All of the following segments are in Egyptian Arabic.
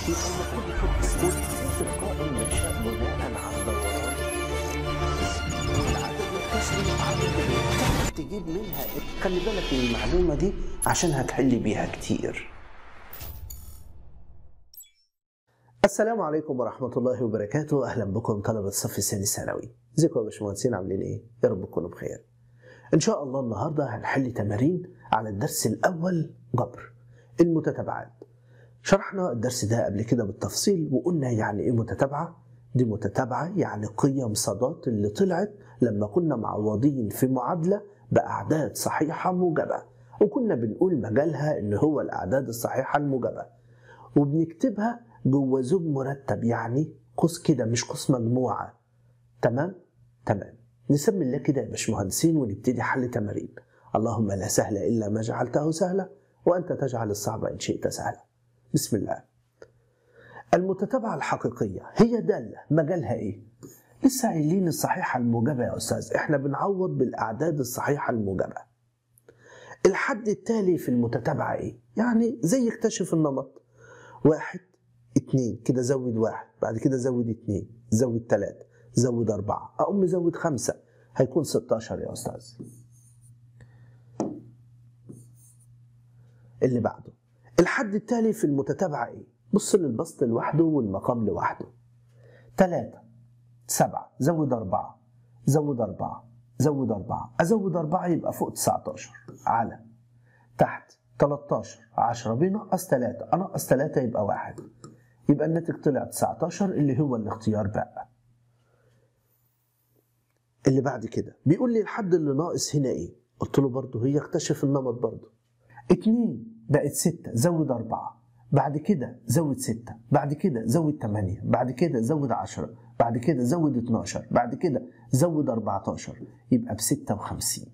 يبقى المفروض يحط اسمه تلقاء المنشأ بناء على الدوران العدد الكسري عدد تعرف تجيب منها خلي بالك من المعلومة دي عشان هتحل بيها كتير السلام عليكم ورحمة الله وبركاته أهلا بكم طلبة الصف الثاني الثانوي ازيكم يا باشمهندسين عاملين ايه؟ يا رب تكونوا بخير إن شاء الله النهاردة هنحل تمارين على الدرس الأول جبر المتتابعات شرحنا الدرس ده قبل كده بالتفصيل وقلنا يعني ايه متتابعة دي متتابعة يعني قيم صادات اللي طلعت لما كنا معوضين في معادلة بأعداد صحيحة موجبة وكنا بنقول مجالها إن هو الأعداد الصحيحة الموجبة وبنكتبها جوه زوج مرتب يعني قوس كده مش قوس مجموعة تمام؟ تمام نسمي الله كده يا باشمهندسين ونبتدي حل تمارين اللهم لا سهل إلا ما جعلته سهلا وأنت تجعل الصعب إن شئت سهلا بسم الله المتتابعة الحقيقية هي دالة مجالها إيه؟ لسه قايلين الصحيحة الموجبة يا أستاذ إحنا بنعوض بالأعداد الصحيحة الموجبة الحد التالي في المتتابعة إيه؟ يعني زي اكتشف النمط واحد اتنين كده زود واحد بعد كده زود اتنين زود تلاتة زود أربعة أقوم مزود خمسة هيكون 16 يا أستاذ اللي بعده الحد التالي في المتتابعة إيه؟ بص للبسط لوحده والمقام لوحده تلاتة سبعة زود أربعة زود أربعة زود أربعة أزود أربعة يبقى فوق 19 على تحت 13 10 بينقص 3 أنقص 3 يبقى واحد يبقى الناتج طلع 19 اللي هو الاختيار بقى اللي بعد كده بيقول لي الحد اللي ناقص هنا ايه قلت له برضه هي اكتشف النمط برضه اتنين بقت ستة زود أربعة بعد كده زود ستة بعد كده زود تمانية بعد كده زود عشرة بعد كده زود اتناشر بعد كده زود أربعتاشر يبقى بستة وخمسين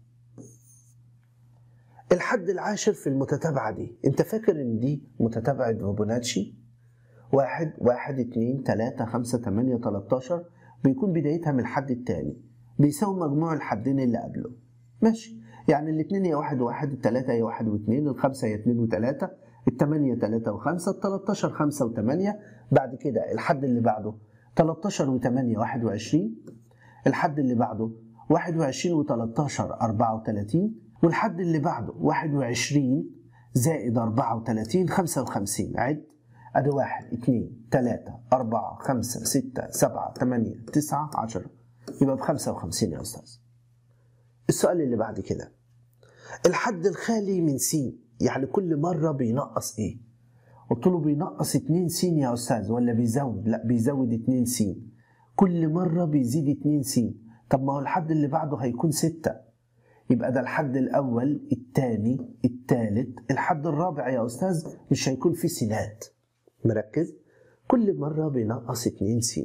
الحد العاشر في المتتابعة دي انت فاكر ان دي متتابعة فيبوناتشي واحد واحد اتنين تلاتة خمسة تمانية تلاتاشر بيكون بدايتها من الحد التاني بيساوي مجموع الحدين اللي قبله ماشي يعني الاثنين هي واحد وواحد التلاتة هي واحد واثنين الخمسة هي اتنين وتلاتة التمانية تلاتة وخمسة التلاتاشر خمسة وتمانية بعد كده الحد اللي بعده تلاتاشر وتمانية واحد وعشرين الحد اللي بعده واحد وعشرين وتلاتاشر أربعة وتلاتين والحد اللي بعده واحد وعشرين زائد أربعة وتلاتين خمسة وخمسين عد أدي واحد اتنين تلاتة أربعة خمسة ستة سبعة تمانية تسعة عشرة يبقى بخمسة وخمسين يا أستاذ السؤال اللي بعد كده الحد الخالي من س يعني كل مرة بينقص ايه قلت له بينقص 2 س يا استاذ ولا بيزود لا بيزود 2 س كل مرة بيزيد 2 س طب ما هو الحد اللي بعده هيكون 6 يبقى ده الحد الأول الثاني الثالث الحد الرابع يا أستاذ مش هيكون فيه سينات مركز كل مرة بينقص 2 س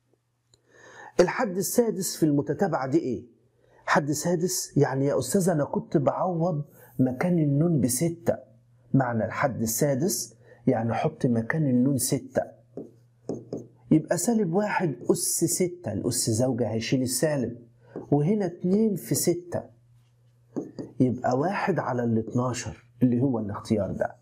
الحد السادس في المتتابعة دي ايه حد سادس يعني يا أستاذ أنا كنت بعوض مكان النون بستة معنى الحد السادس يعني حط مكان النون ستة يبقى سالب واحد أس ستة الأس زوجة هيشيل السالب وهنا اتنين في ستة يبقى واحد على الاتناشر اللي هو الاختيار ده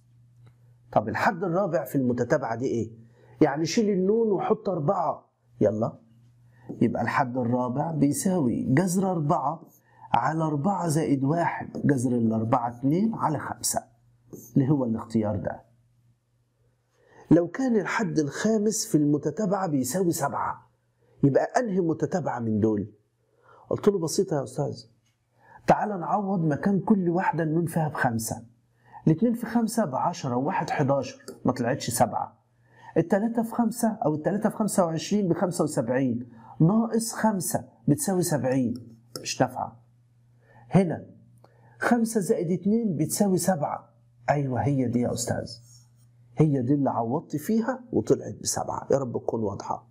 طب الحد الرابع في المتتابعة دي ايه؟ يعني شيل النون وحط أربعة يلا يبقى الحد الرابع بيساوي جذر أربعة على أربعة زائد واحد جذر الأربعة اتنين على خمسة اللي هو الاختيار ده لو كان الحد الخامس في المتتابعة بيساوي سبعة يبقى أنهي متتابعة من دول قلت له بسيطة يا أستاذ تعال نعوض مكان كل واحدة النون فيها بخمسة الاتنين في خمسة بعشرة وواحد حداشر ما طلعتش سبعة التلاتة في خمسة أو التلاتة في خمسة وعشرين بخمسة وسبعين ناقص خمسة بتساوي سبعين مش نافعة هنا خمسة زائد اتنين بتساوي سبعة أيوة هي دي يا أستاذ هي دي اللي عوضت فيها وطلعت بسبعة يا رب تكون واضحة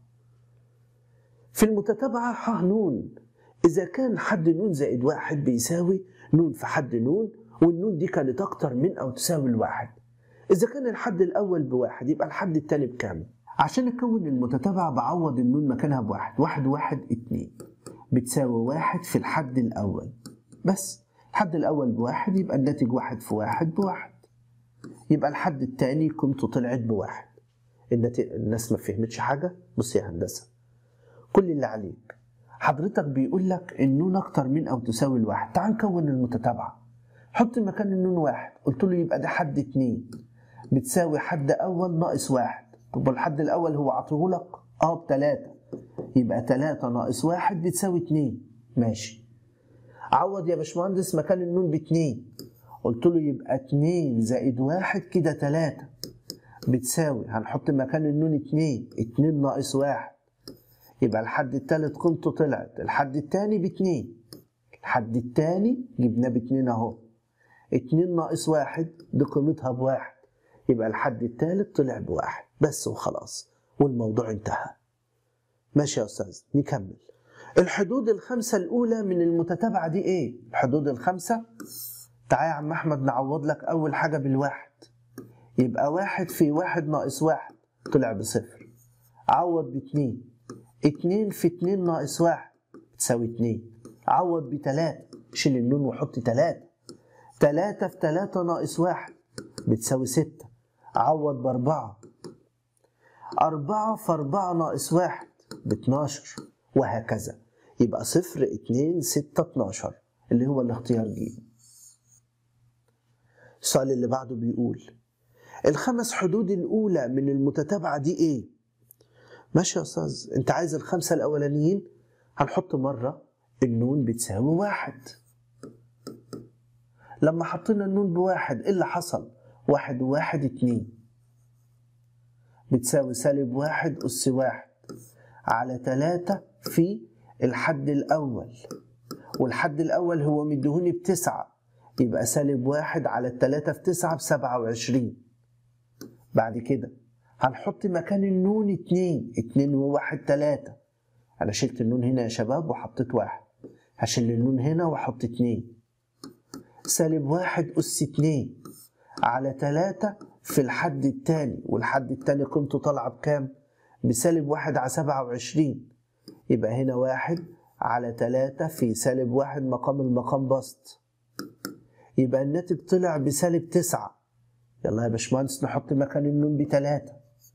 في المتتابعة ح نون إذا كان حد نون زائد واحد بيساوي نون في حد نون والنون دي كانت أكتر من أو تساوي الواحد إذا كان الحد الأول بواحد يبقى الحد التاني بكام؟ عشان أكون المتتابعة بعوض النون مكانها بواحد واحد واحد اتنين بتساوي واحد في الحد الأول بس الحد الأول بواحد يبقى الناتج واحد في واحد بواحد يبقى الحد التاني قيمته طلعت بواحد النت... الناس ما فهمتش حاجة بص يا هندسة كل اللي عليك حضرتك بيقول لك النون أكتر من أو تساوي الواحد تعال نكون المتتابعة حط مكان النون واحد قلت له يبقى ده حد اتنين بتساوي حد أول ناقص واحد طب الحد الأول هو عطيهولك اه بتلاتة يبقى تلاتة ناقص واحد بتساوي اتنين ماشي عوض يا باشمهندس مكان النون باتنين قلت له يبقى اتنين زائد واحد كده تلاتة بتساوي هنحط مكان النون اتنين اتنين ناقص واحد يبقى الحد التالت قيمته طلعت الحد التاني باتنين الحد التاني جبناه باتنين اهو اتنين ناقص واحد دي قيمتها بواحد يبقى الحد التالت طلع بواحد بس وخلاص والموضوع انتهى ماشي يا استاذ نكمل الحدود الخمسة الأولى من المتتابعة دي إيه؟ الحدود الخمسة تعالى يا عم أحمد نعوض لك أول حاجة بالواحد يبقى واحد في واحد ناقص واحد طلع بصفر عوض باتنين اتنين في اتنين ناقص واحد تساوي اتنين عوض بتلاتة شيل النون وحط تلاتة تلاتة في تلاتة ناقص واحد بتساوي ستة عوض بأربعة أربعة في أربعة ناقص واحد باتناشر وهكذا يبقى صفر اتنين ستة اتناشر اللي هو الاختيار ج السؤال اللي بعده بيقول الخمس حدود الأولى من المتتابعة دي إيه؟ ماشي يا أستاذ أنت عايز الخمسة الأولانيين هنحط مرة النون بتساوي واحد لما حطينا النون بواحد إيه اللي حصل؟ واحد وواحد اتنين بتساوي سالب واحد أس واحد على تلاتة في الحد الأول والحد الأول هو مديهوني بتسعة يبقى سالب واحد على التلاتة في تسعة بسبعة وعشرين بعد كده هنحط مكان النون اتنين اتنين وواحد تلاتة أنا شلت النون هنا يا شباب وحطيت واحد هشيل النون هنا وأحط اتنين سالب واحد أس اتنين على تلاتة في الحد التاني والحد التاني قيمته طالعة بكام؟ بسالب واحد على سبعة وعشرين يبقى هنا واحد على تلاتة في سالب واحد مقام المقام بسط يبقى الناتج طلع بسالب تسعة يلا يا باشمهندس نحط مكان النون بتلاتة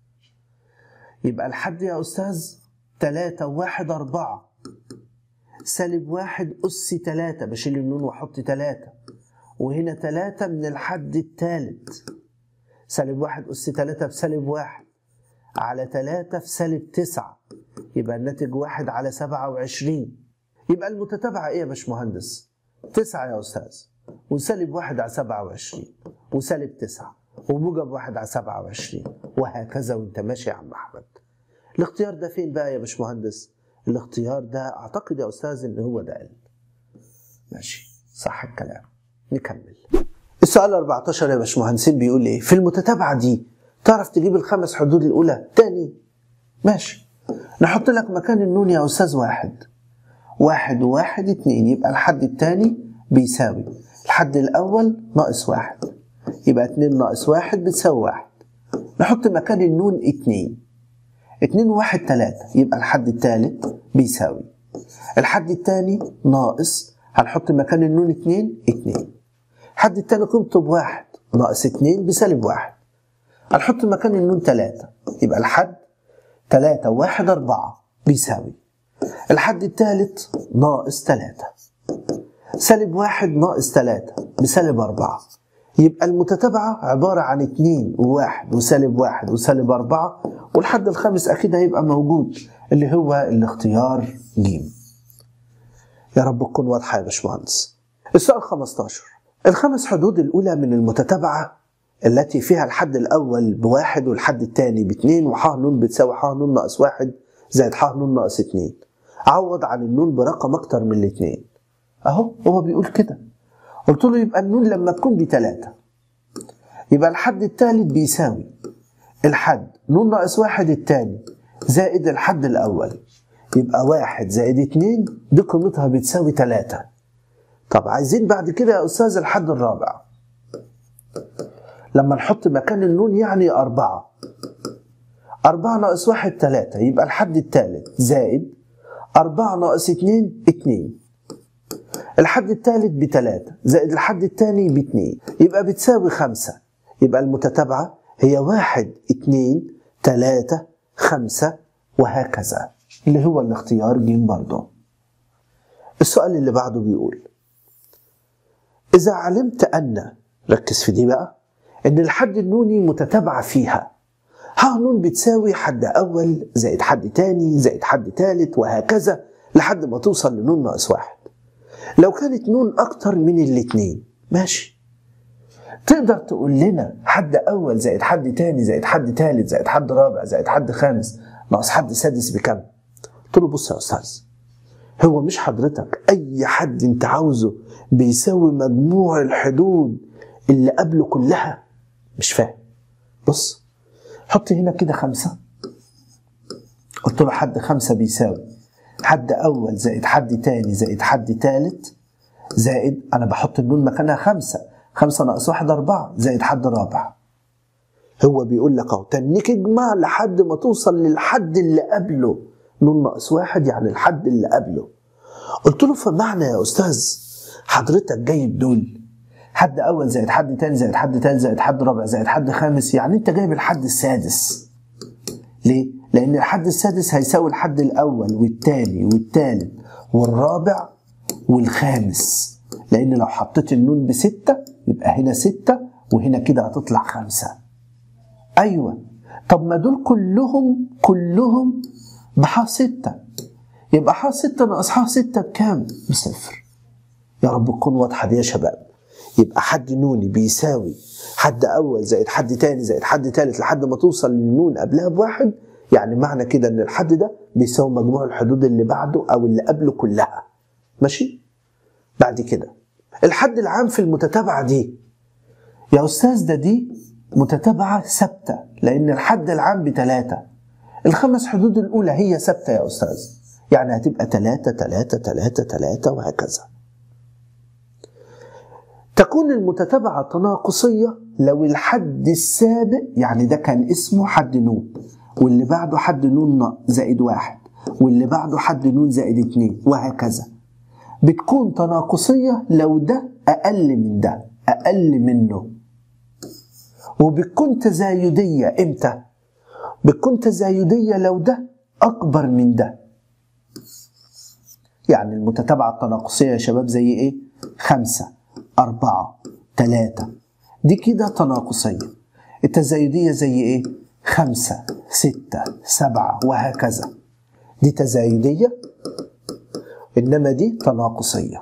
يبقى الحد يا أستاذ تلاتة وواحد أربعة سالب واحد أس تلاتة بشيل النون وأحط تلاتة وهنا تلاتة من الحد التالت سالب واحد أس تلاتة بسالب واحد على تلاتة في سالب تسعة يبقى الناتج واحد على سبعة وعشرين يبقى المتتابعة إيه يا باشمهندس؟ تسعة يا أستاذ وسالب واحد على سبعة وعشرين وسالب تسعة وموجب واحد على سبعة وعشرين وهكذا وانت ماشي يا عم أحمد الاختيار ده فين بقى يا باشمهندس؟ الاختيار ده أعتقد يا أستاذ إن هو ده ماشي صح الكلام نكمل السؤال 14 يا باشمهندسين بيقول ايه؟ في المتتابعة دي تعرف تجيب الخمس حدود الأولى تاني ماشي نحط لك مكان النون يا أستاذ واحد واحد وواحد اتنين يبقى الحد التاني بيساوي الحد الأول ناقص واحد يبقى اتنين ناقص واحد بتساوي واحد نحط مكان النون اتنين اتنين وواحد تلاتة يبقى الحد التالت بيساوي الحد التاني ناقص هنحط مكان النون اتنين اتنين الحد التاني قيمته بواحد ناقص اتنين بسالب واحد هنحط مكان النون تلاتة يبقى الحد تلاتة وواحد أربعة بيساوي الحد التالت ناقص تلاتة سالب واحد ناقص تلاتة بسالب أربعة يبقى المتتابعة عبارة عن اتنين وواحد وسالب واحد وسالب أربعة والحد الخامس أكيد هيبقى موجود اللي هو الاختيار ج يا رب تكون واضحة يا باشمهندس السؤال 15 الخمس حدود الأولى من المتتابعة التي فيها الحد الأول بواحد والحد الثاني باثنين وح نون بتساوي ح نون ناقص واحد زائد ح نون ناقص اتنين عوض عن النون برقم أكتر من الاتنين أهو هو بيقول كده قلت له يبقى النون لما تكون بتلاتة يبقى الحد الثالث بيساوي الحد نون ناقص واحد الثاني زائد الحد الأول يبقى واحد زائد اتنين دي قيمتها بتساوي تلاتة طب عايزين بعد كده يا أستاذ الحد الرابع لما نحط مكان النون يعني أربعة أربعة ناقص واحد تلاتة يبقى الحد الثالث زائد أربعة ناقص اتنين اتنين الحد الثالث بتلاتة زائد الحد الثاني باتنين يبقى بتساوي خمسة يبقى المتتابعة هي واحد اتنين تلاتة خمسة وهكذا اللي هو الاختيار ج برضه السؤال اللي بعده بيقول إذا علمت أن ركز في دي بقى إن الحد النوني متتابعة فيها ها نون بتساوي حد أول زائد حد تاني زائد حد تالت وهكذا لحد ما توصل لنون ناقص واحد لو كانت نون أكتر من الاتنين ماشي تقدر تقول لنا حد أول زائد حد تاني زائد حد تالت زائد حد رابع زائد حد خامس ناقص حد سادس بكم؟ قلت له بص يا أستاذ هو مش حضرتك أي حد أنت عاوزه بيساوي مجموع الحدود اللي قبله كلها مش فاهم بص حط هنا كده خمسة قلت له حد خمسة بيساوي حد أول زائد حد تاني زائد حد تالت زائد أنا بحط النون مكانها خمسة خمسة ناقص واحد أربعة زائد حد رابع هو بيقول لك أهو تنيك اجمع لحد ما توصل للحد اللي قبله نون ناقص واحد يعني الحد اللي قبله قلت له فمعنى يا أستاذ حضرتك جايب دول حد أول زائد حد تاني زائد حد تالت زائد حد رابع زائد حد خامس يعني أنت جايب الحد السادس ليه؟ لأن الحد السادس هيساوي الحد الأول والتاني والتالت والرابع والخامس لأن لو حطيت النون بستة يبقى هنا ستة وهنا كده هتطلع خمسة أيوة طب ما دول كلهم كلهم بحا ستة يبقى حا ستة ناقص حا ستة بكام؟ بصفر يا رب تكون واضحة دي يا شباب يبقى حد نوني بيساوي حد أول زائد حد تاني زائد حد تالت لحد ما توصل للنون قبلها بواحد يعني معنى كده إن الحد ده بيساوي مجموع الحدود اللي بعده أو اللي قبله كلها ماشي؟ بعد كده الحد العام في المتتابعة دي يا أستاذ ده دي متتابعة ثابتة لأن الحد العام بتلاتة الخمس حدود الأولى هي ثابتة يا أستاذ يعني هتبقى تلاتة تلاتة تلاتة تلاتة وهكذا تكون المتتابعة تناقصية لو الحد السابق يعني ده كان اسمه حد نون واللي بعده حد نون زائد واحد واللي بعده حد نون زائد اتنين وهكذا بتكون تناقصية لو ده أقل من ده أقل منه وبتكون تزايدية إمتى؟ بتكون تزايدية لو ده أكبر من ده يعني المتتابعة التناقصية يا شباب زي إيه؟ خمسة أربعة تلاتة دي كده تناقصية التزايدية زي إيه؟ خمسة ستة سبعة وهكذا دي تزايدية إنما دي تناقصية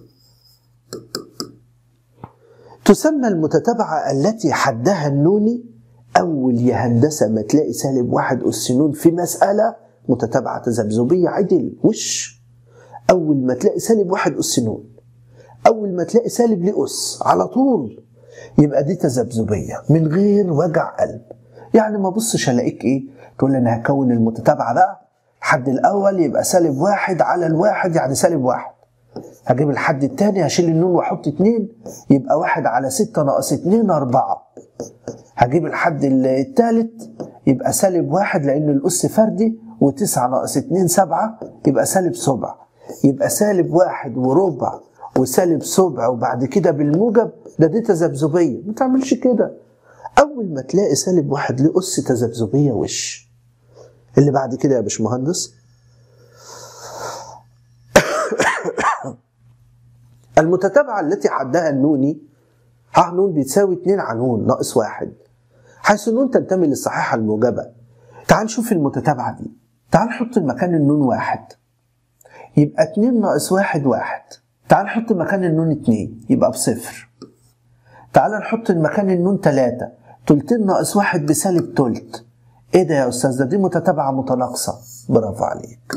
تسمى المتتابعة التي حدها النوني أول يا هندسة ما تلاقي سالب واحد أس نون في مسألة متتابعة تذبذبية عدل وش أول ما تلاقي سالب واحد أس نون أول ما تلاقي سالب لأس على طول يبقى دي تذبذبية من غير وجع قلب يعني ما بصش ألاقيك إيه تقول لي أنا هكون المتتابعة بقى الحد الأول يبقى سالب واحد على الواحد يعني سالب واحد هجيب الحد التاني هشيل النون واحط اتنين يبقى واحد على ستة ناقص اتنين أربعة هجيب الحد التالت يبقى سالب واحد لأن الأس فردي وتسعة ناقص اتنين سبعة يبقى سالب سبع يبقى سالب واحد وربع وسالب سبع وبعد كده بالموجب ده دي تذبذبية ما تعملش كده أول ما تلاقي سالب واحد له أس تذبذبية وش اللي بعد كده يا باشمهندس المتتابعة التي حدها النوني ها نون بتساوي 2 على نون ناقص واحد حيث النون تنتمي للصحيحة الموجبة تعال نشوف المتتابعة دي تعال نحط مكان النون واحد يبقى 2 ناقص واحد واحد تعال نحط مكان النون 2 يبقى بصفر تعال نحط مكان النون 3 تلتين ناقص واحد بسالب تلت ايه ده يا استاذ ده دي متتابعة متناقصة برافو عليك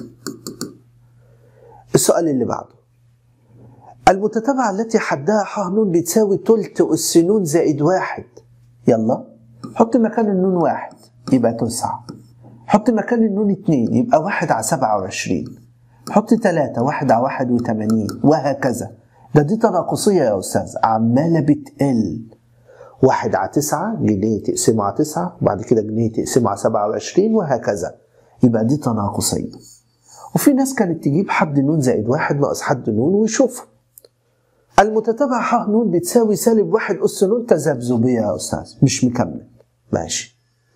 السؤال اللي بعده المتتابعة التي حدها ح ن بتساوي تلت أس ن زائد واحد يلا حط مكان النون واحد يبقى تسعة حط مكان النون اتنين يبقى واحد على سبعة وعشرين حط تلاتة واحد على واحد وتمانين وهكذا ده دي تناقصية يا أستاذ عمالة بتقل واحد على تسعة جنيه تقسمه على تسعة وبعد كده جنيه تقسمه على سبعة وعشرين وهكذا يبقى دي تناقصية وفي ناس كانت تجيب حد نون زائد واحد ناقص حد نون ويشوفها المتتابعة ح ن بتساوي سالب واحد أس ن تذبذبية يا أستاذ مش مكمل ماشي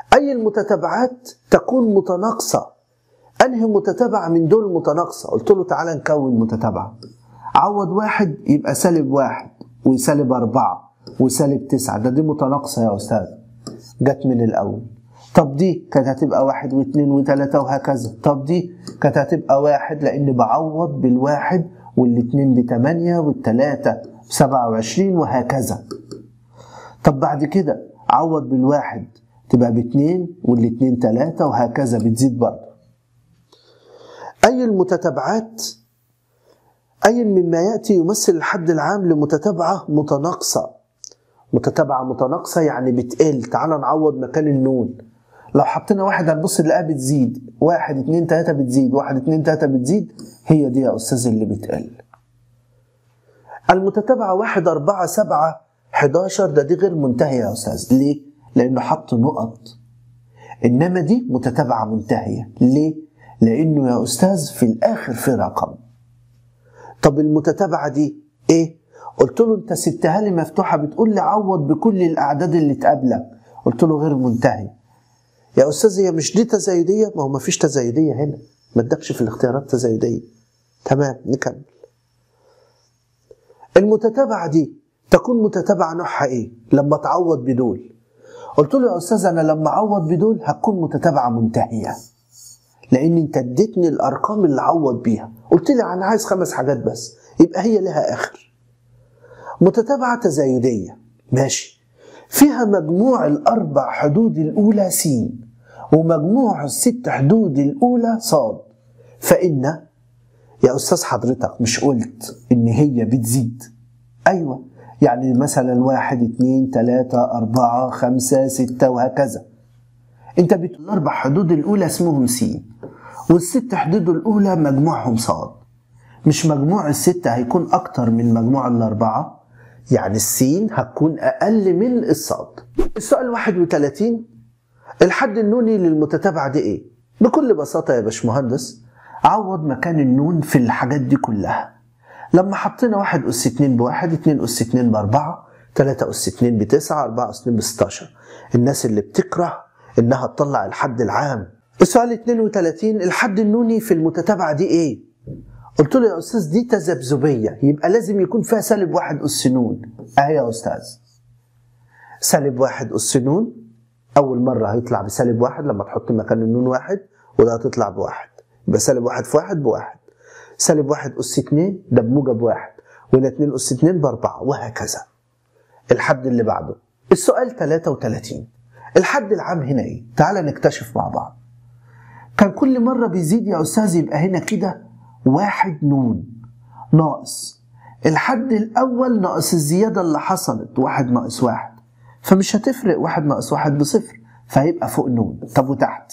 أي المتتابعات تكون متناقصة أنهي متتابعة من دول متناقصة قلت له تعالى نكون متتابعة عوض واحد يبقى سالب واحد وسالب أربعة وسالب تسعة ده دي متناقصة يا أستاذ جت من الأول طب دي كانت هتبقى واحد واثنين وثلاثة وهكذا طب دي كانت هتبقى واحد لأن بعوض بالواحد والاثنين بثمانية والثلاثة بسبعة وعشرين وهكذا طب بعد كده عوض بالواحد تبقى باثنين والاثنين ثلاثة وهكذا بتزيد برضه أي المتتابعات أي مما يأتي يمثل الحد العام لمتتابعة متناقصة متتابعة متناقصة يعني بتقل تعال نعوض مكان النون لو حطينا واحد هنبص نلاقيها بتزيد واحد اتنين تلاتة بتزيد واحد اتنين تلاتة بتزيد هي دي يا أستاذ اللي بتقل المتتابعة واحد أربعة سبعة 11 ده دي غير منتهية يا أستاذ ليه؟ لأنه حط نقط إنما دي متتابعة منتهية ليه؟ لأنه يا أستاذ في الآخر في رقم طب المتتابعة دي إيه؟ قلت له أنت سبتها لي مفتوحة بتقول لي عوض بكل الأعداد اللي تقابلك قلت له غير منتهي يا أستاذ هي مش دي تزايدية؟ ما هو ما فيش تزايدية هنا ما ادكش في الاختيارات تزايدية تمام نكمل المتتابعة دي تكون متتابعة نوعها ايه؟ لما تعوض بدول قلت له يا استاذ انا لما اعوض بدول هتكون متتابعة منتهية لان انت اديتني الارقام اللي اعوض بيها قلت لي انا عايز خمس حاجات بس يبقى هي لها اخر متتابعة تزايدية ماشي فيها مجموع الاربع حدود الاولى س ومجموع الست حدود الاولى صاد فان يا استاذ حضرتك مش قلت ان هي بتزيد ايوه يعني مثلا واحد اتنين تلاتة أربعة خمسة ستة وهكذا انت بتقول الأربع حدود الأولى اسمهم س والست حدود الأولى مجموعهم صاد مش مجموع الستة هيكون أكتر من مجموع الأربعة يعني السين هتكون أقل من الصاد السؤال 31 الحد النوني للمتتابعة دي إيه؟ بكل بساطة يا باشمهندس عوض مكان النون في الحاجات دي كلها لما حطينا واحد أس اتنين بواحد اتنين أس اتنين بأربعة تلاتة أس اتنين بتسعة أربعة أس اتنين بستاشر الناس اللي بتكره إنها تطلع الحد العام السؤال 32 الحد النوني في المتتابعة دي إيه؟ قلت له يا أستاذ دي تذبذبية يبقى لازم يكون فيها سالب واحد أس نون أهي يا أستاذ سالب واحد أس نون أول مرة هيطلع بسالب واحد لما تحط مكان النون واحد وده هتطلع بواحد يبقى سالب واحد في واحد بواحد سالب واحد أس اتنين ده بموجب واحد وهنا اتنين أس اتنين بأربعة وهكذا الحد اللي بعده السؤال 33 الحد العام هنا ايه؟ تعال نكتشف مع بعض كان كل مرة بيزيد يا أستاذ يبقى هنا كده واحد نون ناقص الحد الأول ناقص الزيادة اللي حصلت واحد ناقص واحد فمش هتفرق واحد ناقص واحد بصفر فهيبقى فوق نون طب وتحت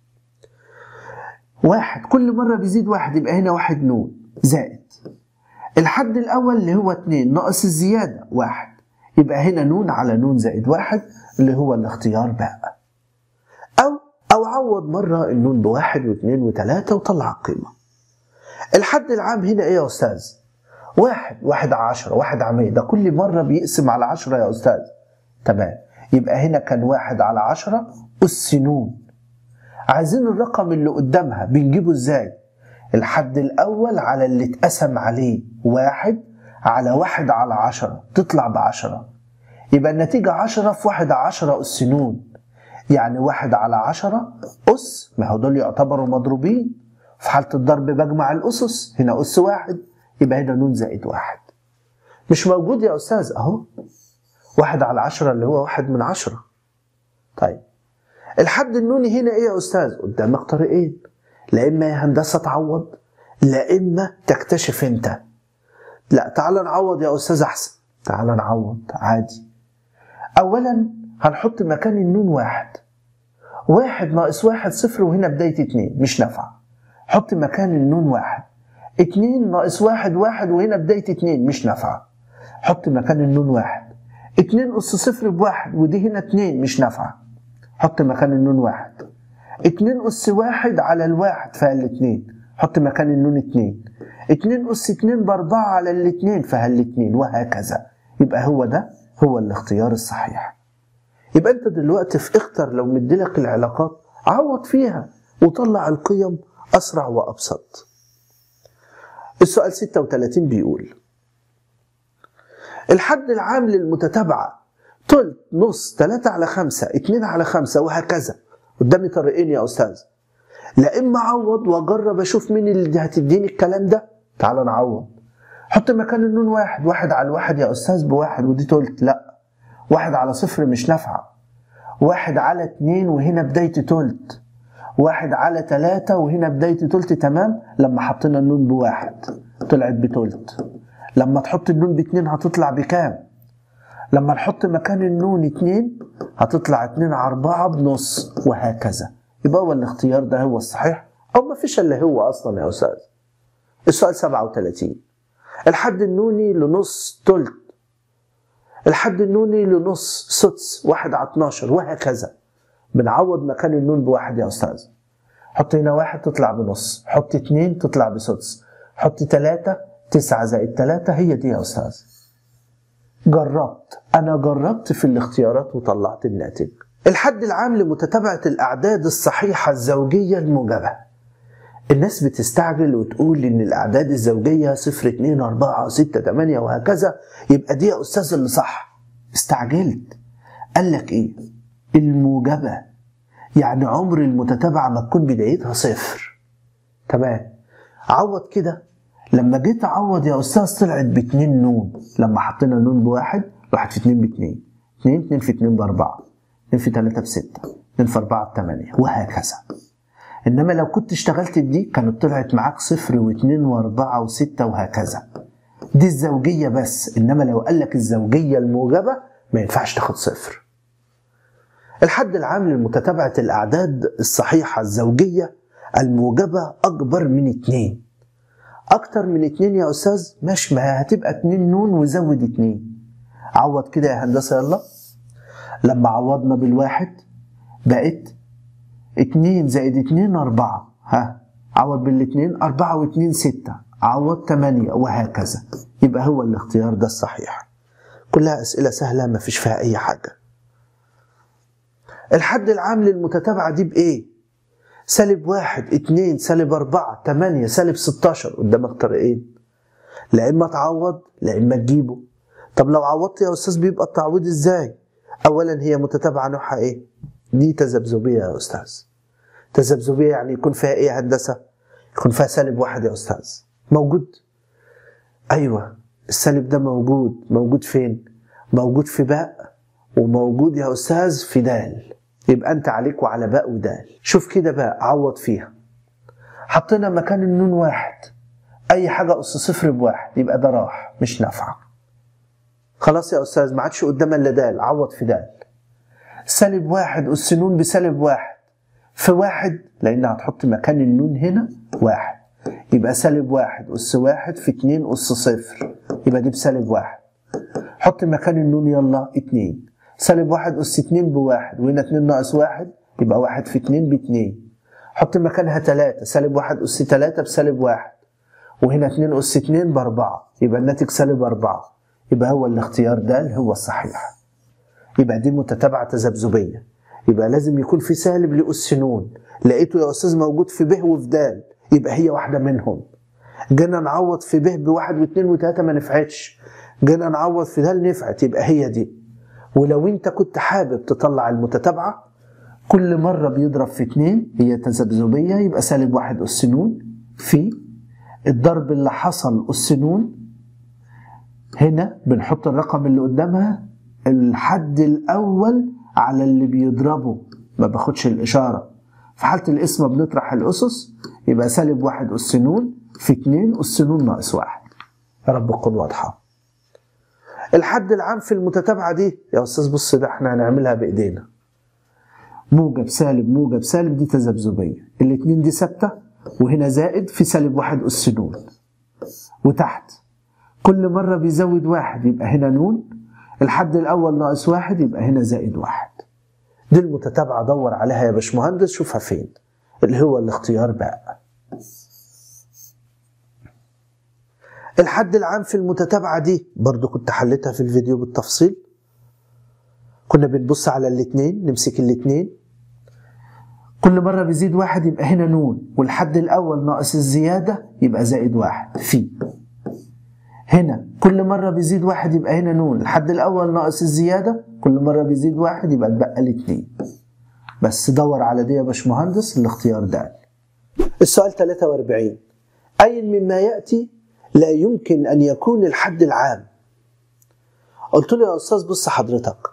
واحد كل مرة بيزيد واحد يبقى هنا واحد نون زائد الحد الأول اللي هو اتنين ناقص الزيادة واحد يبقى هنا نون على نون زائد واحد اللي هو الاختيار بقى أو أو عوض مرة النون بواحد واثنين وثلاثة وطلع القيمة الحد العام هنا إيه يا أستاذ؟ واحد واحد على عشرة واحد على مية ده كل مرة بيقسم على عشرة يا أستاذ تمام يبقى هنا كان واحد على عشرة أس نون عايزين الرقم اللي قدامها بنجيبه ازاي الحد الأول على اللي اتقسم عليه واحد على واحد على عشرة تطلع بعشرة يبقى النتيجة عشرة في واحد على عشرة أس نون يعني واحد على عشرة أس ما هو دول يعتبروا مضروبين في حالة الضرب بجمع الأسس هنا أس واحد يبقى هنا نون زائد واحد مش موجود يا أستاذ أهو واحد على عشرة اللي هو واحد من عشرة طيب الحد النوني هنا ايه يا استاذ قدامك طريقين لا اما يا هندسه تعوض لا اما تكتشف انت لا تعال نعوض يا استاذ احسن تعال نعوض عادي اولا هنحط مكان النون واحد واحد ناقص واحد صفر وهنا بداية اتنين مش نافعة حط مكان النون واحد اتنين ناقص واحد واحد وهنا بداية اتنين مش نافعة حط مكان النون واحد اتنين أس صفر بواحد ودي هنا اتنين مش نافعة حط مكان النون واحد اتنين أس واحد على الواحد فالاتنين حط مكان النون اتنين اتنين أس اتنين بأربعة على الاتنين فهالاتنين وهكذا يبقى هو ده هو الاختيار الصحيح يبقى انت دلوقتي في اختر لو مديلك العلاقات عوض فيها وطلع القيم اسرع وابسط السؤال 36 بيقول الحد العام للمتتابعة تلت نص 3 على 5 2 على 5 وهكذا قدامي طريقين يا أستاذ لا إما أعوض وأجرب أشوف مين اللي هتديني الكلام ده تعال نعوض حط مكان النون واحد واحد على الواحد يا أستاذ بواحد ودي تلت لا واحد على صفر مش نافعة واحد على اتنين وهنا بداية تلت واحد على تلاتة وهنا بداية تلت تمام لما حطينا النون بواحد طلعت بتلت لما تحط النون باتنين هتطلع بكام لما نحط مكان النون اتنين هتطلع اتنين على اربعة بنص وهكذا يبقى هو الاختيار ده هو الصحيح او ما فيش الا هو اصلا يا استاذ السؤال 37 الحد النوني لنص تلت الحد النوني لنص سدس واحد على 12 وهكذا بنعوض مكان النون بواحد يا استاذ حط هنا واحد تطلع بنص حط اتنين تطلع بسدس حط تلاتة تسعة زائد تلاتة هي دي يا استاذ جربت انا جربت في الاختيارات وطلعت الناتج الحد العام لمتتابعة الأعداد الصحيحة الزوجية الموجبة الناس بتستعجل وتقول إن الأعداد الزوجية صفر اتنين أربعة ستة تمانية وهكذا يبقى دي يا أستاذ اللي صح استعجلت قال لك إيه الموجبة يعني عمر المتتابعة ما تكون بدايتها صفر تمام عوض كده لما جيت اعوض يا استاذ طلعت باتنين نون لما حطينا نون بواحد واحد في اتنين باتنين اتنين اتنين في اتنين باربعة اتنين في تلاتة بستة اتنين في اربعة بتمانية وهكذا انما لو كنت اشتغلت بدي كانت طلعت معاك صفر واتنين واربعة وستة وهكذا دي الزوجية بس انما لو قال لك الزوجية الموجبة ما ينفعش تاخد صفر الحد العام لمتتابعة الأعداد الصحيحة الزوجية الموجبة أكبر من اتنين أكتر من اتنين يا أستاذ ماشي ما هتبقى اتنين نون وزود اتنين عوض كده يا هندسة يلا لما عوضنا بالواحد بقت اتنين زائد اتنين أربعة ها عوض بالاتنين أربعة واتنين ستة عوض تمانية وهكذا يبقى هو الاختيار ده الصحيح كلها أسئلة سهلة ما فيش فيها أي حاجة الحد العام للمتتابعة دي بإيه؟ سالب واحد اتنين سالب أربعة تمانية سالب ستاشر قدامك طريقين لا إما تعوض لا إما تجيبه طب لو عوضت يا أستاذ بيبقى التعويض إزاي؟ أولا هي متتابعة نوعها إيه؟ دي تذبذبية يا أستاذ تذبذبية يعني يكون فيها إيه يا هندسة؟ يكون فيها سالب واحد يا أستاذ موجود؟ أيوه السالب ده موجود موجود فين؟ موجود في باء وموجود يا أستاذ في دال يبقى أنت عليك وعلى باء ودال شوف كده بقى عوض فيها حطينا مكان النون واحد أي حاجة أس صفر بواحد يبقى ده راح مش نافعة خلاص يا أستاذ ما عادش قدام إلا دال عوض في دال سالب واحد أس نون بسالب واحد في واحد لأن هتحط مكان النون هنا واحد يبقى سالب واحد أس واحد في اتنين أس صفر يبقى دي بسالب واحد حط مكان النون يلا اتنين سالب واحد أس اتنين بواحد وهنا اتنين ناقص واحد يبقى واحد في اتنين باتنين حط مكانها تلاتة سالب واحد أس تلاتة بسالب واحد وهنا اتنين أس اتنين بأربعة يبقى الناتج سالب أربعة يبقى هو الاختيار ده هو الصحيح يبقى دي متتابعة تذبذبية يبقى لازم يكون في سالب لأس نون لقيته يا أستاذ موجود في ب وفي د يبقى هي واحدة منهم جينا نعوض في ب بواحد واثنين وثلاثة ما نفعتش جينا نعوض في د نفعت يبقى هي دي ولو انت كنت حابب تطلع المتتابعة كل مرة بيضرب في اتنين هي تذبذبية يبقى سالب واحد أس نون في الضرب اللي حصل أس نون هنا بنحط الرقم اللي قدامها الحد الأول على اللي بيضربه ما باخدش الإشارة في حالة القسمة بنطرح الأسس يبقى سالب واحد أس نون في اتنين أس نون ناقص واحد يا رب تكون واضحة الحد العام في المتتابعة دي يا أستاذ بص ده احنا هنعملها بإيدينا موجب سالب موجب سالب دي تذبذبية الاتنين دي ثابتة وهنا زائد في سالب واحد أس نون وتحت كل مرة بيزود واحد يبقى هنا نون الحد الأول ناقص واحد يبقى هنا زائد واحد دي المتتابعة دور عليها يا باشمهندس شوفها فين اللي هو الاختيار بقى الحد العام في المتتابعة دي برضو كنت حلتها في الفيديو بالتفصيل كنا بنبص على الاتنين نمسك الاتنين كل مرة بيزيد واحد يبقى هنا نون والحد الأول ناقص الزيادة يبقى زائد واحد في هنا كل مرة بيزيد واحد يبقى هنا نون الحد الأول ناقص الزيادة كل مرة بيزيد واحد يبقى اتبقى الاتنين بس دور على دي يا باشمهندس الاختيار ده السؤال 43 أي مما يأتي لا يمكن أن يكون الحد العام قلت له يا أستاذ بص حضرتك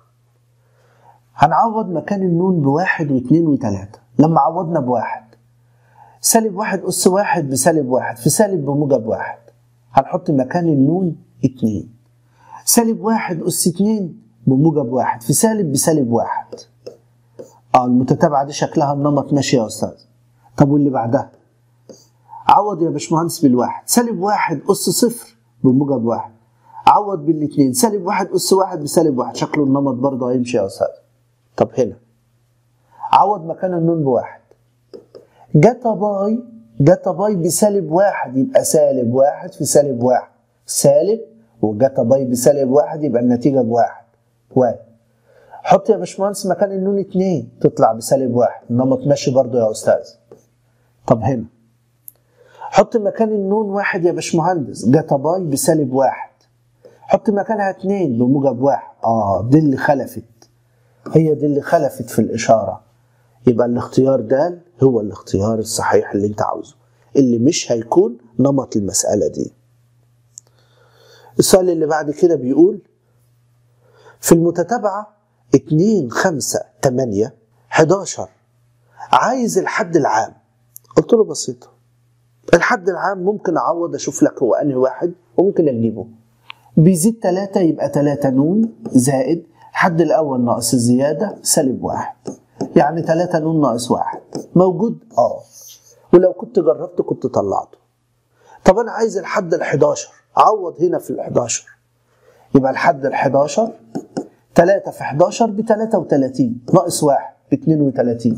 هنعوض مكان النون بواحد واثنين وثلاثة لما عوضنا بواحد سالب واحد أس واحد بسالب واحد في سالب بموجب واحد هنحط مكان النون اتنين سالب واحد أس اتنين بموجب واحد في سالب بسالب واحد اه المتتابعة دي شكلها النمط ماشي يا أستاذ طب واللي بعدها عوض يا باشمهندس بالواحد سالب واحد أس صفر بموجب واحد عوض بالاثنين سالب واحد أس واحد بسالب واحد شكله النمط برضه هيمشي يا أستاذ طب هنا عوض مكان النون بواحد جتا باي جتا باي بسالب واحد يبقى سالب واحد في سالب واحد سالب وجتا باي بسالب واحد يبقى النتيجة بواحد واحد حط يا باشمهندس مكان النون اتنين تطلع بسالب واحد النمط ماشي برضه يا أستاذ طب هنا حط مكان النون واحد يا باشمهندس جتا باي بسالب واحد حط مكانها اتنين بموجب واحد اه دي اللي خلفت هي دي اللي خلفت في الإشارة يبقى الاختيار ده هو الاختيار الصحيح اللي انت عاوزه اللي مش هيكون نمط المسألة دي السؤال اللي بعد كده بيقول في المتتابعة 2 5 8 11 عايز الحد العام قلت له بسيطة الحد العام ممكن أعوض أشوف لك هو أنهي واحد وممكن أجيبه بيزيد 3 يبقى 3 نون زائد الحد الأول ناقص الزيادة سالب واحد يعني 3 نون ناقص واحد موجود؟ اه ولو كنت جربت كنت طلعته طب أنا عايز الحد ال 11 عوض هنا في ال 11 يبقى الحد ال 11 3 في 11 ب 33 ناقص واحد ب 32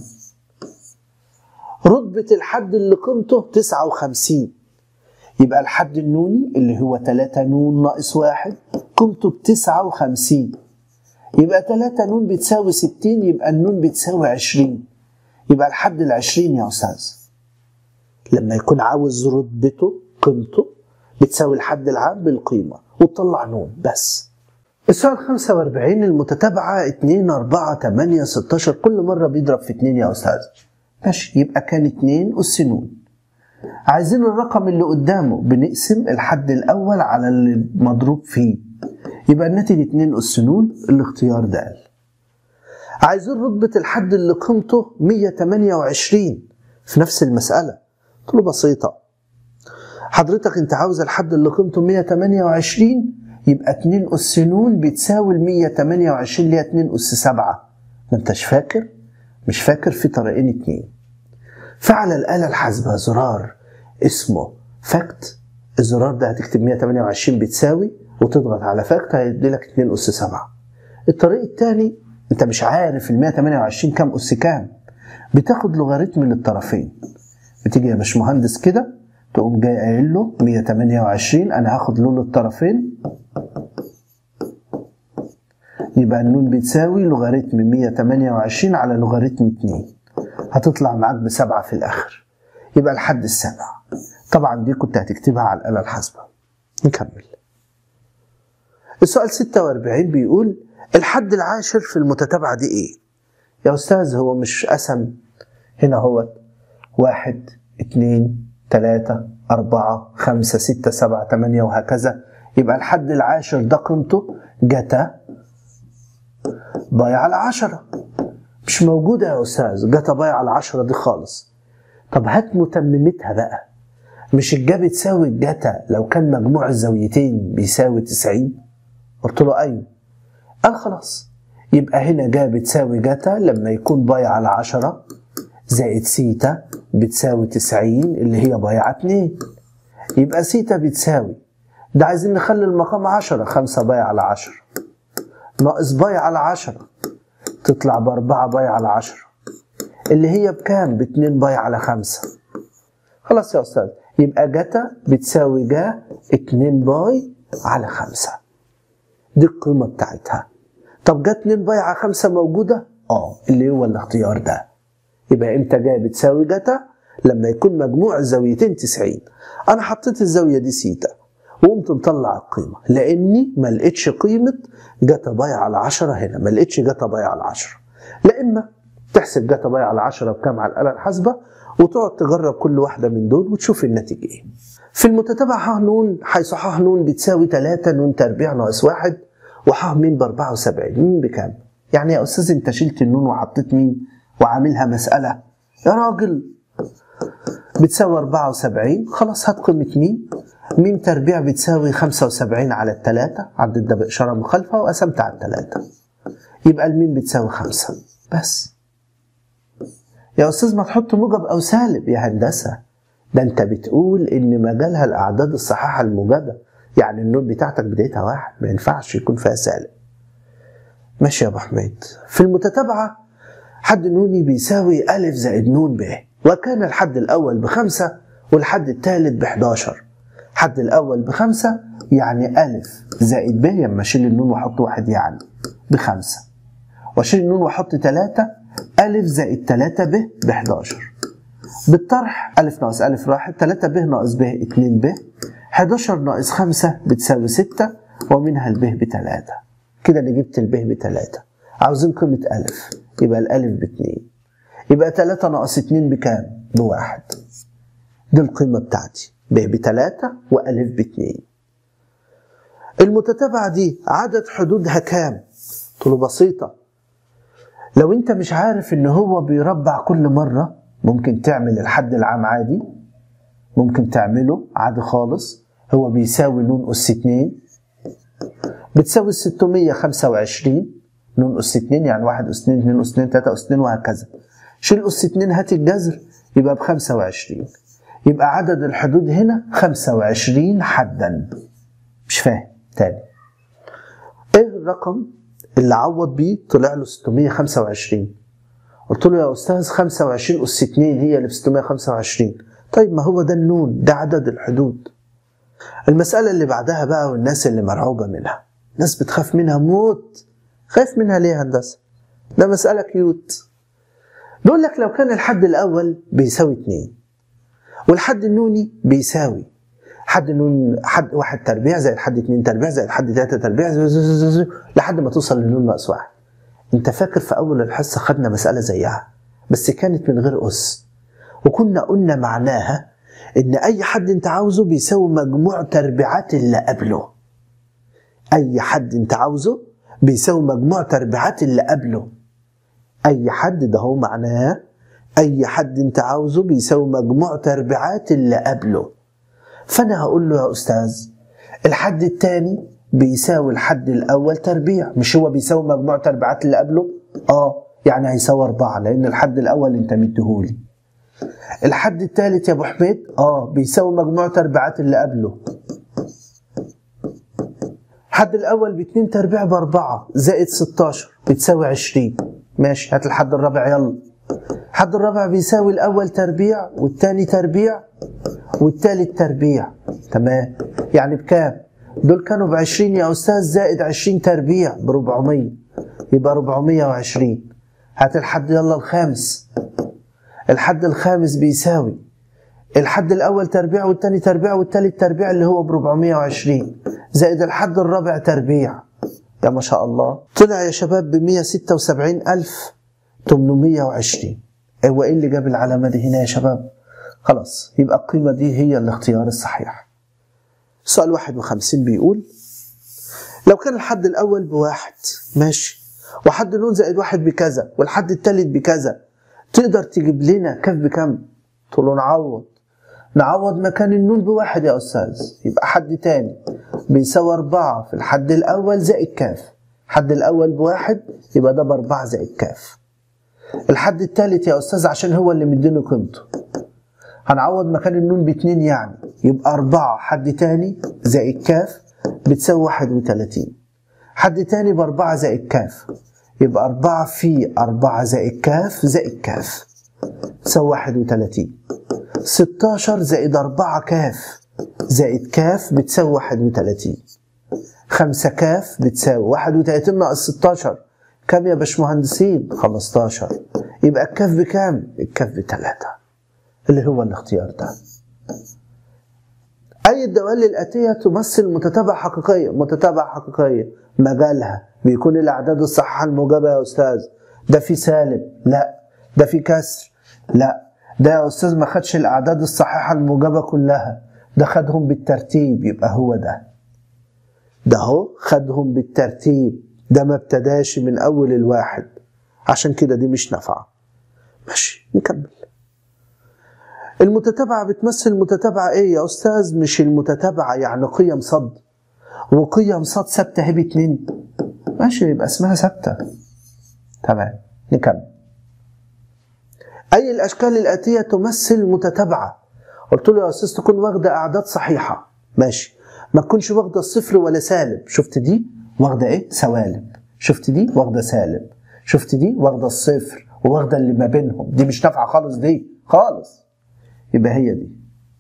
رتبة الحد اللي قيمته 59 يبقى الحد النوني اللي هو 3 نون ناقص واحد قيمته ب 59 يبقى 3 نون بتساوي 60 يبقى النون بتساوي 20 يبقى الحد ال 20 يا استاذ لما يكون عاوز رتبته قيمته بتساوي الحد العام بالقيمة وتطلع نون بس السؤال 45 المتتابعة 2 4 8 16 كل مرة بيضرب في 2 يا أستاذ ماشي يبقى كان 2 أس نون عايزين الرقم اللي قدامه بنقسم الحد الأول على اللي مضروب فيه يبقى الناتج 2 أس نون الاختيار ده عايزين رتبة الحد اللي قيمته 128 في نفس المسألة قلت له بسيطة حضرتك انت عاوز الحد اللي قيمته 128 يبقى 2 أس ن بتساوي ال 128 اللي هي 2 أس 7 ما انتش فاكر؟ مش فاكر في طريقين اتنين فعلى الآلة الحاسبة زرار اسمه فاكت الزرار ده هتكتب 128 بتساوي وتضغط على فاكت هيدي لك 2 أس 7 الطريق الثاني انت مش عارف ال 128 كام أس كام بتاخد لوغاريتم للطرفين بتيجي يا باشمهندس كده تقوم جاي قايل له 128 انا هاخد له الطرفين يبقى النون بتساوي لوغاريتم 128 على لوغاريتم 2 هتطلع معاك بسبعة في الآخر يبقى الحد السابع طبعا دي كنت هتكتبها على الآلة الحاسبة نكمل السؤال 46 بيقول الحد العاشر في المتتابعة دي ايه؟ يا أستاذ هو مش قسم هنا هو واحد اتنين تلاتة أربعة خمسة ستة سبعة تمانية وهكذا يبقى الحد العاشر ده قيمته جتا باي على عشرة مش موجودة يا أستاذ جتا باي على عشرة دي خالص طب هات متممتها بقى مش الجا بتساوي الجتا لو كان مجموع الزاويتين بيساوي تسعين قلت له أيوه قال خلاص يبقى هنا جا بتساوي جتا لما يكون باي على عشرة زائد سيتا بتساوي تسعين اللي هي باي على اتنين يبقى سيتا بتساوي ده عايزين نخلي المقام عشرة خمسة باي على عشرة ناقص باي على عشرة تطلع بأربعة باي على عشرة اللي هي بكام؟ باتنين باي على خمسة خلاص يا أستاذ يبقى جتا بتساوي جا اتنين باي على خمسة دي القيمة بتاعتها طب جت 2 بايعة 5 موجودة؟ اه اللي هو الاختيار ده يبقى امتى جاي بتساوي جتا؟ لما يكون مجموع الزاويتين 90 انا حطيت الزاوية دي سيتا وقمت مطلع القيمة لاني ما لقيتش قيمة جتا باي على 10 هنا ما لقيتش جتا باي على 10 لا اما تحسب جتا باي على 10 بكام على الآلة الحاسبة وتقعد تجرب كل واحدة من دول وتشوف الناتج ايه في المتتابع ح ن حيث ح ن بتساوي 3 ن تربيع ناقص 1 وح م ب 74 مين بكام؟ يعني يا استاذ انت شلت النون وحطيت مين وعاملها مسألة يا راجل بتساوي 74 خلاص هات قيمة مين ميم تربيع بتساوي 75 على التلاتة عدد ده بإشارة مخالفة وقسمت على التلاتة يبقى الميم بتساوي 5 بس يا أستاذ ما تحط موجب أو سالب يا هندسة ده أنت بتقول إن مجالها الأعداد الصحيحة الموجبة يعني النون بتاعتك بدايتها واحد ما ينفعش يكون فيها سالب ماشي يا أبو حميد في المتتابعة حد نوني بيساوي ألف زائد نون ب وكان الحد الأول بخمسة والحد الثالث بحداشر حد الأول بخمسة يعني ألف زائد ب لما أشيل النون وأحط واحد يعني بخمسة وأشيل النون وأحط تلاتة ألف زائد تلاتة ب بحداشر بالطرح ألف ناقص ألف راحت تلاتة ب ناقص ب اتنين ب حداشر ناقص خمسة بتساوي ستة ومنها الب بتلاتة كده أنا جبت الب بتلاتة عاوزين قيمة ألف يبقى الألف باتنين يبقى تلاتة ناقص اتنين بكام؟ بواحد دي القيمة بتاعتي ب بتلاتة وألف باتنين المتتابعة دي عدد حدودها كام؟ قلت له بسيطة لو انت مش عارف ان هو بيربع كل مرة ممكن تعمل الحد العام عادي ممكن تعمله عادي خالص هو بيساوي نون أس اتنين بتساوي 625 نون أس اتنين يعني واحد أس اتنين اتنين أس اتنين تلاتة أس اتنين وهكذا شيل أس اتنين هات الجذر يبقى بخمسة وعشرين يبقى عدد الحدود هنا خمسة وعشرين حدا مش فاهم تاني ايه الرقم اللي عوض بيه طلع له 625 قلت له يا استاذ 25 اس 2 هي اللي ب 625 طيب ما هو ده النون ده عدد الحدود المسألة اللي بعدها بقى والناس اللي مرعوبة منها ناس بتخاف منها موت خايف منها ليه يا هندسة ده مسألة كيوت بيقول لك لو كان الحد الأول بيساوي 2 والحد النوني بيساوي حد النون حد واحد تربيع زائد حد اتنين تربيع زائد حد تلاته تربيع زي زي زي زي لحد ما توصل للنون ناقص واحد. انت فاكر في اول الحصه خدنا مساله زيها بس كانت من غير اس وكنا قلنا معناها ان اي حد انت عاوزه بيساوي مجموع تربيعات اللي قبله. اي حد انت عاوزه بيساوي مجموع تربيعات اللي قبله. اي حد ده هو معناه اي حد انت عاوزه بيساوي مجموع تربيعات اللي قبله. فانا هقول له يا استاذ الحد الثاني بيساوي الحد الاول تربيع مش هو بيساوي مجموع تربيعات اللي قبله اه يعني هيساوي أربعة لأن الحد الأول أنت مديهولي الحد الثالث يا أبو حميد اه بيساوي مجموع تربيعات اللي قبله الحد الأول باتنين تربيع بأربعة زائد 16 بتساوي 20 ماشي هات الحد الرابع يلا الحد الرابع بيساوي الأول تربيع والتاني تربيع والتالت تربيع تمام يعني بكام؟ دول كانوا ب 20 يا أستاذ زائد 20 تربيع ب 400 يبقى 420 هات الحد يلا الخامس الحد الخامس بيساوي الحد الأول تربيع والتاني تربيع والتالت تربيع اللي هو ب 420 زائد الحد الرابع تربيع يا ما شاء الله طلع يا شباب ب 176820 هو ايه اللي جاب العلامة دي هنا يا شباب؟ خلاص يبقى القيمة دي هي الاختيار الصحيح سؤال 51 بيقول لو كان الحد الأول بواحد ماشي وحد نون زائد واحد بكذا والحد التالت بكذا تقدر تجيب لنا كيف بكم؟ تقول له نعوض نعوض مكان النون بواحد يا أستاذ يبقى حد تاني بيساوي أربعة في الحد الأول زائد كاف الحد الأول بواحد يبقى ده بأربعة زائد كاف الحد التالت يا أستاذ عشان هو اللي مديني قيمته هنعوض مكان النون باتنين يعني يبقى أربعة حد تاني زائد كاف بتساوي واحد وتلاتين حد تاني بأربعة زائد كاف يبقى أربعة في أربعة زائد كاف زائد كاف تساوي واحد وتلاتين ستاشر زائد أربعة كاف زائد كاف بتساوي واحد وتلاتين 5 كاف بتساوي 31 ناقص 16 كام يا باشمهندسين 15 يبقى الكاف بكام الكاف بتلاتة اللي هو الاختيار ده أي الدوال الآتية تمثل متتابعة حقيقية متتابعة حقيقية مجالها بيكون الأعداد الصحيحة الموجبة يا أستاذ ده في سالب لا ده في كسر لا ده يا أستاذ ما خدش الأعداد الصحيحة الموجبة كلها ده خدهم بالترتيب يبقى هو ده ده هو خدهم بالترتيب ده ما ابتداش من أول الواحد عشان كده دي مش نافعة ماشي نكمل المتتابعة بتمثل متتابعة ايه يا استاذ مش المتتابعة يعني قيم صد وقيم صد ثابتة هي باتنين ماشي يبقى اسمها ثابتة تمام نكمل اي الاشكال الاتية تمثل متتابعة قلت له يا استاذ تكون واخدة اعداد صحيحة ماشي ما تكونش واخدة الصفر ولا سالب شفت دي واخدة ايه سوالب شفت دي واخدة سالب شفت دي واخدة الصفر وواخدة اللي ما بينهم دي مش نافعة خالص دي خالص يبقى هي دي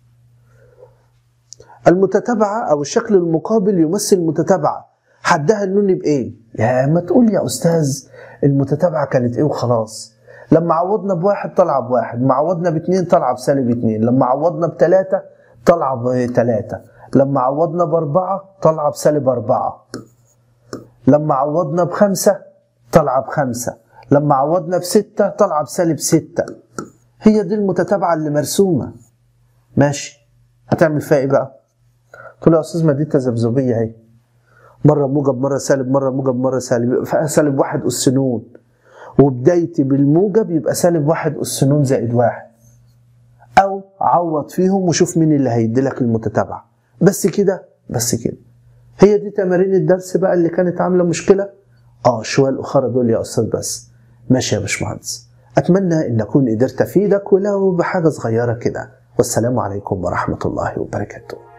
المتتابعة أو الشكل المقابل يمثل متتابعة حدها النون بإيه؟ يا ما تقول يا أستاذ المتتابعة كانت إيه وخلاص لما عوضنا بواحد طلع بواحد لما عوضنا باتنين طلع بسالب اتنين لما عوضنا بتلاتة طلع بتلاتة لما عوضنا بأربعة طلع بسالب أربعة لما عوضنا بخمسة طلع بخمسة لما عوضنا بستة طلع بسالب ستة هي دي المتتابعة اللي مرسومة ماشي هتعمل فيها ايه بقى؟ قلت له يا استاذ ما دي تذبذبية اهي مرة موجب مرة سالب مرة موجب مرة سالب يبقى فيها سالب واحد أس نون وبدايتي بالموجب يبقى سالب واحد أس نون زائد واحد أو عوض فيهم وشوف مين اللي هيدي لك المتتابعة بس كده بس كده هي دي تمارين الدرس بقى اللي كانت عاملة مشكلة اه شوية الأخرى دول يا أستاذ بس ماشي يا باشمهندس أتمنى أن أكون قدرت أفيدك ولو بحاجة صغيرة كده والسلام عليكم ورحمة الله وبركاته